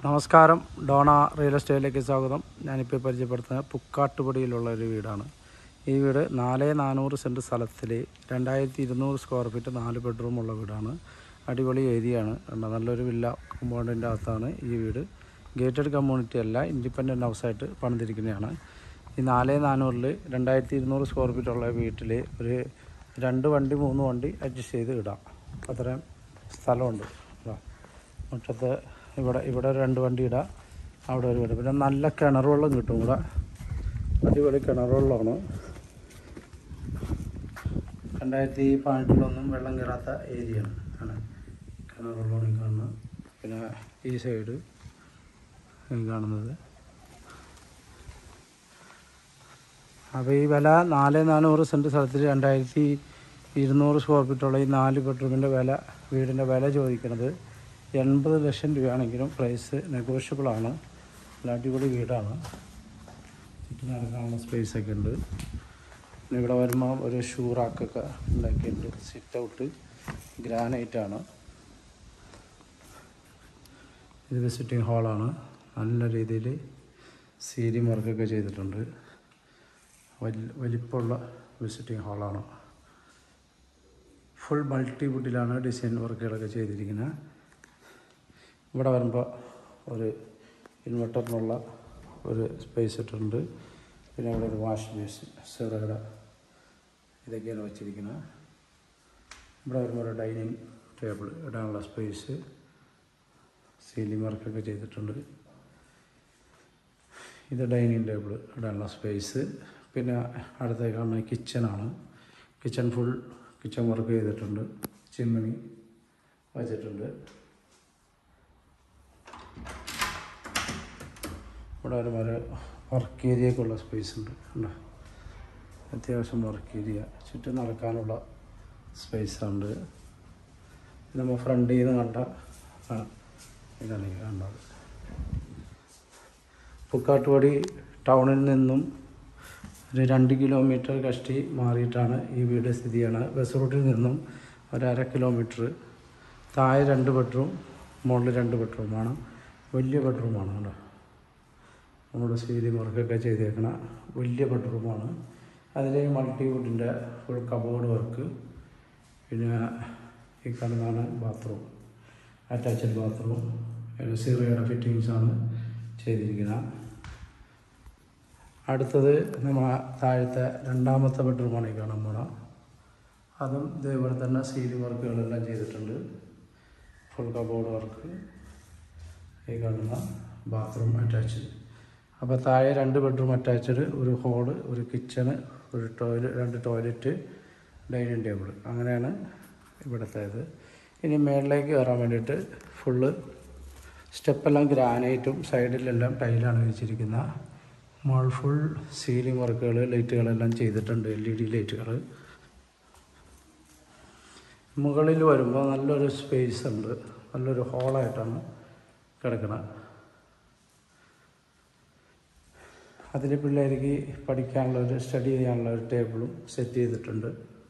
നമസ്കാരം Donna real എസ്റ്റേറ്റിലേക്ക് സ്വാഗതം ഞാനിപ്പോൾ പരിചയപ്പെടുത്തുന്നത് പുക്കാട്ടുപടിയിലുള്ള ഒരു വീടാണ് ഈ വീട് നാല് നാനൂറ് സെൻറ്റ് സ്ഥലത്തിൽ രണ്ടായിരത്തി ഇരുന്നൂറ് സ്ക്വയർ ഫീറ്റ് നാല് ബെഡ്റൂം ഉള്ള വീടാണ് അടിപൊളി ഏരിയയാണ് കണ്ടോ നല്ലൊരു വില്ല കോമ്പൗണ്ടിൻ്റെ അകത്താണ് ഈ വീട് ഗേറ്റഡ് കമ്മ്യൂണിറ്റി അല്ല ഇൻഡിപെൻഡൻറ്റ് ഹൗസായിട്ട് പണിതിരിക്കുന്നതാണ് ഈ നാല് നാനൂറിൽ രണ്ടായിരത്തി ഇരുന്നൂറ് സ്ക്വയർ ഫീറ്റ് ഉള്ള വീട്ടിൽ ഒരു രണ്ട് വണ്ടി മൂന്ന് വണ്ടി അഡ്ജസ്റ്റ് ചെയ്ത് ഇടാം അത്രയും സ്ഥലമുണ്ട് കേട്ടോ മുറ്റത്ത് ഇവിടെ ഇവിടെ ഒരു രണ്ട് വണ്ടി ഇടാം അവിടെ ഒരു വീട് പിന്നെ നല്ല കിണർ വെള്ളം കിട്ടും ഇവിടെ അടിപൊളി കിണർ വെള്ളമാണ് രണ്ടായിരത്തി പതിനെട്ടിലൊന്നും വെള്ളം കയറാത്ത ഏരിയയാണ് ആണ് കിണർ വെള്ളമാണ് ഈ കാണുന്നത് പിന്നെ ഈ സൈഡ് ഈ കാണുന്നത് അപ്പോൾ ഈ വില നാല് നാനൂറ് സെൻറ്റ് സ്ഥലത്തിൽ രണ്ടായിരത്തി ഇരുന്നൂറ് സ്ക്വയർ ഫീറ്റുള്ള ഈ നാല് ബെഡ്റൂമിൻ്റെ വില വീടിൻ്റെ വില ചോദിക്കുന്നത് എൺപത് ലക്ഷം രൂപയാണെങ്കിലും പ്രൈസ് നെഗോഷ്യബിളാണ് നല്ല അടിപൊളി വീടാണ് ചുറ്റും നടക്കാനുള്ള സ്പേസ് ഒക്കെ ഉണ്ട് പിന്നെ ഇവിടെ വരുമ്പോൾ ഒരു ഷൂ റാക്കൊക്കെ ഉണ്ടാക്കിയിട്ടുണ്ട് സിറ്റ് ഔട്ട് ഗ്രാനൈറ്റാണ് ഇത് വിസിറ്റിംഗ് ഹാളാണ് നല്ല രീതിയിൽ സീലിംഗ് വർക്കൊക്കെ ചെയ്തിട്ടുണ്ട് വലി വലിപ്പമുള്ള വിസിറ്റിംഗ് ഹാളാണ് ഫുൾ മൾട്ടി വുഡിലാണ് ഡിസൈൻ വർക്കുകളൊക്കെ ചെയ്തിരിക്കുന്നത് ഇവിടെ വരുമ്പോൾ ഒരു ഇൻവെർട്ടറിനുള്ള ഒരു സ്പേസ് ഇട്ടിട്ടുണ്ട് പിന്നെ ഇവിടെ ഒരു വാഷ് ബേസിൻ സിറയുടെ ഇതൊക്കെയാണ് വെച്ചിരിക്കുന്നത് ഇവിടെ വരുമ്പോൾ ഒരു ഡൈനിങ് ടേബിൾ ഇടാനുള്ള സ്പേസ് സീലിംഗ് വർക്കൊക്കെ ചെയ്തിട്ടുണ്ട് ഇത് ഡൈനിങ് ടേബിൾ ഇടാനുള്ള സ്പേസ് പിന്നെ അടുത്തേക്ക് കാണുന്ന കിച്ചണാണ് കിച്ചൺ ഫുൾ കിച്ചൺ വർക്ക് ചെയ്തിട്ടുണ്ട് ചിമ്മിണി വച്ചിട്ടുണ്ട് ഇവിടെ ഒരു മര വർക്ക് ഏരിയക്കുള്ള സ്പേസ് ഉണ്ട് കണ്ടോ അത്യാവശ്യം വർക്ക് ഏരിയ ചുറ്റും നടക്കാനുള്ള സ്പേസ് ഉണ്ട് നമ്മൾ ഫ്രണ്ടിൽ നിന്ന് കണ്ട ആ, ഇതാണ് ഈ കാണുന്നത് പുക്കാട്ടുപടി ടൗണിൽ നിന്നും ഒരു രണ്ട് കിലോമീറ്റർ കഷ്ടി മാറിയിട്ടാണ് ഈ വീട് സ്ഥിതി ചെയ്യുന്നത് ബസ് റൂട്ടിൽ നിന്നും ഒരു അര കിലോമീറ്റർ താഴെ രണ്ട് ബെഡ്റൂം മുകളിൽ രണ്ട് ബെഡ്റൂമാണ് വലിയ ബെഡ്റൂമാണ് കേട്ടോ നമ്മുടെ സീലിംഗ് വർക്കൊക്കെ ചെയ്തേക്കണ വലിയ ബെഡ്റൂമാണ് അതിൽ മൾട്ടിവുഡിൻ്റെ ഫുൾ കബോർഡ് വർക്ക് പിന്നെ ഈ കാണുന്നതാണ് ബാത്റൂം അറ്റാച്ച്ഡ് ബാത്റൂം പിന്നെ സീറയുടെ ഫിറ്റിങ്സാണ് ചെയ്തിരിക്കുന്നത് അടുത്തത് നമ്മൾ താഴത്തെ രണ്ടാമത്തെ ബെഡ്റൂമാണ് ഈ കാണാൻ പോണ അതും ഇതേപോലെ തന്നെ സീലിംഗ് വർക്കുകളെല്ലാം ചെയ്തിട്ടുണ്ട് ഫുൾ കബോർഡ് വർക്ക് ഈ കാണുന്ന ബാത്റൂം അറ്റാച്ച്ഡ് അപ്പോൾ താഴെ രണ്ട് ബെഡ്റൂം അറ്റാച്ച്ഡ് ഒരു ഹോള് ഒരു കിച്ചണ് ഒരു ടോയ്ലറ്റ് രണ്ട് ടോയ്ലറ്റ് ഡൈനിങ് ടേബിൾ അങ്ങനെയാണ് ഇവിടുത്തേത് ഇനി മേളിലേക്ക് കയറാൻ വേണ്ടിയിട്ട് ഫുള്ള് സ്റ്റെപ്പെല്ലാം ഗ്രാനൈറ്റും സൈഡിലെല്ലാം ടൈലാണ് വെച്ചിരിക്കുന്നത് മോൾ ഫുൾ സീലിംഗ് വർക്കുകൾ ലൈറ്റുകളെല്ലാം ചെയ്തിട്ടുണ്ട് എൽ ഇ ഡി ലൈറ്റുകൾ മുകളിൽ വരുമ്പോൾ നല്ലൊരു സ്പേസ് ഉണ്ട് നല്ലൊരു ഹോളായിട്ടാണ് കിടക്കുന്നത് അതിൽ പിള്ളേർക്ക് പഠിക്കാനുള്ള ഒരു സ്റ്റഡി ചെയ്യാനുള്ള ഒരു ടേബിളും സെറ്റ് ചെയ്തിട്ടുണ്ട്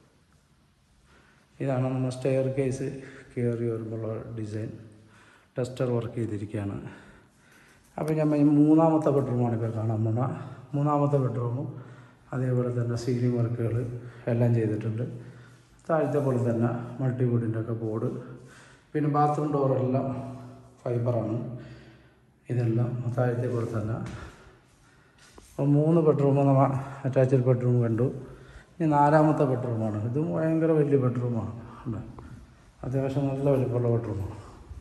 ഇതാണ് നമ്മൾ സ്റ്റെയർ കേസ് കയറി വരുമ്പോഴുള്ള ഡിസൈൻ ടെസ്റ്റർ വർക്ക് ചെയ്തിരിക്കുകയാണ് അപ്പോൾ ഞാൻ ഈ മൂന്നാമത്തെ ബെഡ്റൂമാണ് ഇപ്പോൾ കാണാൻ പോണ മൂന്നാമത്തെ ബെഡ്റൂമും അതേപോലെ തന്നെ സീലിംഗ് വർക്കുകൾ എല്ലാം ചെയ്തിട്ടുണ്ട് താഴത്തെ പോലെ തന്നെ മൾട്ടിവുഡിൻ്റെ ഒക്കെ ബോർഡ് പിന്നെ ബാത്റൂം ഡോറെല്ലാം ഫൈബറാണ് ഇതെല്ലാം താഴത്തെ പോലെ തന്നെ അപ്പോൾ മൂന്ന് ബെഡ്റൂം നമ്മൾ അറ്റാച്ച്ഡ് ബെഡ്റൂം കണ്ടു ഇനി നാലാമത്തെ ബെഡ്റൂമാണ് ഇതും ഭയങ്കര വലിയ ബെഡ്റൂമാണ് ഉണ്ട് അത്യാവശ്യം നല്ല വലിപ്പമുള്ള ബെഡ്റൂമാണ്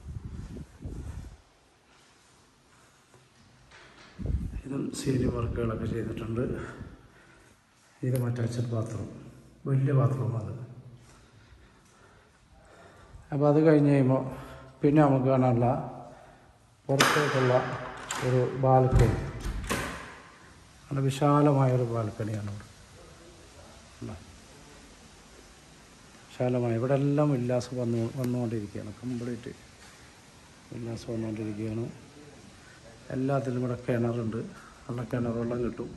ഇതും സീലിംഗ് വർക്കുകളൊക്കെ ചെയ്തിട്ടുണ്ട് ഇതും അറ്റാച്ച്ഡ് ബാത്റൂം വലിയ ബാത്റൂം അത് അപ്പോൾ അത് കഴിഞ്ഞ് കഴിയുമ്പോൾ പിന്നെ നമുക്ക് കാണാനുള്ള പുറത്തേക്കുള്ള ഒരു ബാൽക്കണി നല്ല വിശാലമായൊരു ബാൽക്കണിയാണ് ഇവിടെ ഉണ്ടോ? വിശാലമായ ഇവിടെ എല്ലാം ഉല്ലാസം വന്നു വന്നുകൊണ്ടിരിക്കുകയാണ് കംപ്ലീറ്റ് ഉല്ലാസം വന്നുകൊണ്ടിരിക്കുകയാണ് എല്ലാത്തിലും ഇവിടെ കിണറുണ്ട് നല്ല കിണർ വെള്ളം കിട്ടും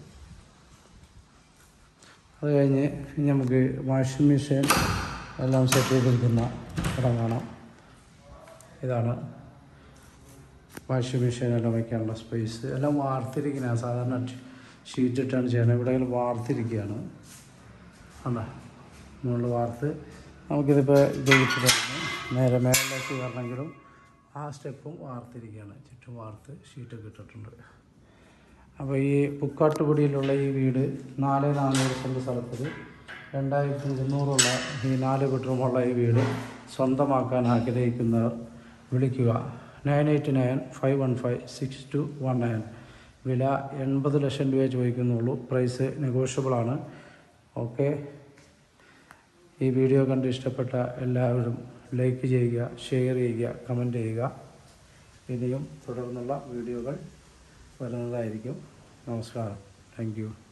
അത് കഴിഞ്ഞ് ഇനി നമുക്ക് വാഷിംഗ് മെഷീൻ എല്ലാം സെറ്റ് ചെയ്തിരിക്കുന്ന ഇടം കാണാം ഇതാണ് വാഷിംഗ് മെഷീനെല്ലാം വയ്ക്കാനുള്ള സ്പേസ് എല്ലാം വാർത്തിരിക്കുന്ന സാധാരണ ഷീറ്റ് ഇട്ടാണ് ചെയ്യുന്നത് ഇവിടെ വാർത്തിരിക്കുകയാണ് അതാ മുകളിൽ വാർത്ത് നമുക്കിതിപ്പോൾ ഇത് വിട്ടിട്ടുണ്ട് നേരെ മേളിലേക്ക് വരണമെങ്കിലും ആ സ്റ്റെപ്പും വാർത്തിരിക്കുകയാണ് ചുറ്റും വാർത്ത് ഷീറ്റൊക്കെ ഇട്ടിട്ടുണ്ട് അപ്പോൾ ഈ പുക്കാട്ടുപടിയിലുള്ള ഈ വീട് നാല് നാനൂറ് സെൻറ്റ് സ്ഥലത്തിൽ രണ്ടായിരത്തി ഇരുന്നൂറുള്ള ഈ നാല് ബെഡ്റൂമുള്ള ഈ വീട് സ്വന്തമാക്കാൻ ആഗ്രഹിക്കുന്നവർ വിളിക്കുക nine eight nine five one five six two one nine വില എൺപത് ലക്ഷം രൂപ ചോദിക്കുന്നുള്ളൂ പ്രൈസ് നെഗോഷ്യബിളാണ് ഓക്കെ ഈ വീഡിയോ കണ്ട് ഇഷ്ടപ്പെട്ട എല്ലാവരും ലൈക്ക് ചെയ്യുക ഷെയർ ചെയ്യുക കമൻറ്റ് ചെയ്യുക ഇനിയും തുടർന്നുള്ള വീഡിയോകൾ വരുന്നതായിരിക്കും നമസ്കാരം താങ്ക് യു